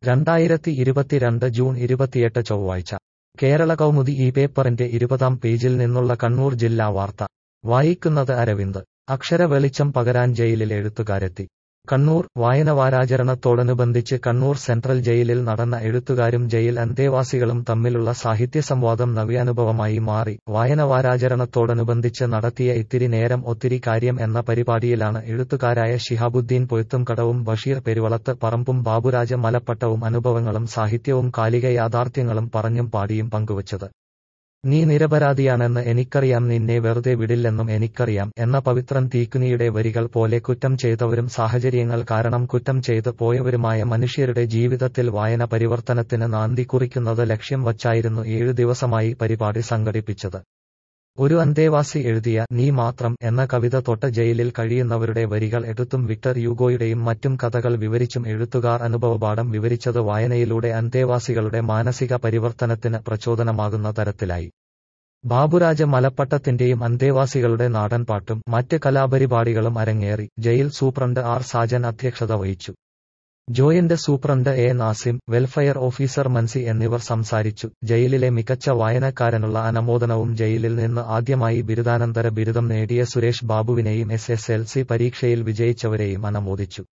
രണ്ടായിരത്തി ഇരുപത്തിരണ്ട് ജൂൺ ഇരുപത്തിയെട്ട് ചൊവ്വാഴ്ച കേരള കൗമുദി ഈ പേപ്പറിന്റെ ഇരുപതാം പേജിൽ നിന്നുള്ള കണ്ണൂർ ജില്ലാ വാർത്ത വായിക്കുന്നത് അരവിന്ദ് അക്ഷര വെളിച്ചം പകരാൻ ജയിലിൽ എഴുത്തുകാരെത്തി കണ്ണൂർ വായനവാരാചരണത്തോടനുബന്ധിച്ച് കണ്ണൂർ സെൻട്രൽ ജയിലിൽ നടന്ന എഴുത്തുകാരും ജയിൽ അന്തേവാസികളും തമ്മിലുള്ള സാഹിത്യ സംവാദം നവ്യാനുഭവമായി മാറി വായനവാരാചരണത്തോടനുബന്ധിച്ച് നടത്തിയ ഇത്തിരി നേരം ഒത്തിരി കാര്യം എന്ന പരിപാടിയിലാണ് എഴുത്തുകാരായ ഷിഹാബുദ്ദീൻ പൊയ്ത്തുംകടവും ബഷീർ പെരുവളത്ത് പറമ്പും ബാബുരാജ മലപ്പട്ടവും അനുഭവങ്ങളും സാഹിത്യവും കാലിക യാഥാർത്ഥ്യങ്ങളും പറഞ്ഞും പാടിയും പങ്കുവച്ചത് നീ നിരപരാധിയാണെന്ന് എനിക്കറിയാം നിന്നെ വെറുതെ വിടില്ലെന്നും എനിക്കറിയാം എന്ന പവിത്രൻ തീക്കുനിയുടെ വരികൾ പോലെ കുറ്റം ചെയ്തവരും സാഹചര്യങ്ങൾ കാരണം കുറ്റം ചെയ്ത് പോയവരുമായ മനുഷ്യരുടെ ജീവിതത്തിൽ വായന പരിവർത്തനത്തിന് നാന്തി കുറിക്കുന്നത് ലക്ഷ്യം വച്ചായിരുന്നു ഏഴു ദിവസമായി പരിപാടി സംഘടിപ്പിച്ചത് ഒരു അന്തേവാസി എഴുതിയ നീ മാത്രം എന്ന കവിത തൊട്ട് ജയിലിൽ കഴിയുന്നവരുടെ വരികൾ എടുത്തും വിക്ടർ യൂഗോയുടെയും മറ്റും കഥകൾ വിവരിച്ചും എഴുത്തുകാർ അനുഭവപാഠം വിവരിച്ചത് വായനയിലൂടെ അന്തേവാസികളുടെ മാനസിക പരിവർത്തനത്തിന് പ്രചോദനമാകുന്ന തരത്തിലായി ബാബുരാജ മലപ്പട്ടത്തിന്റെയും അന്തേവാസികളുടെ നാടൻപാട്ടും മറ്റ് കലാപരിപാടികളും അരങ്ങേറി ജയിൽ സൂപ്രണ്ട് ആർ സാജൻ അധ്യക്ഷത വഹിച്ചു joint superintendent A Nazim welfare officer Mansi എന്നിവർ സംസാരിച്ചു ജയിലിലെ മികച്ച വായനക്കാരനുള്ള അനുമോദനവും ജയിലിൽ നിന്ന് ആദ്യമായി ബിരുദാനന്തര ബിരുദം നേടിയ സുരേഷ് ബാബുവിനെയും എസ് എസ് എൽ സി പരീക്ഷയിൽ വിജയിച്ചവരെയും അനുമോദിച്ചു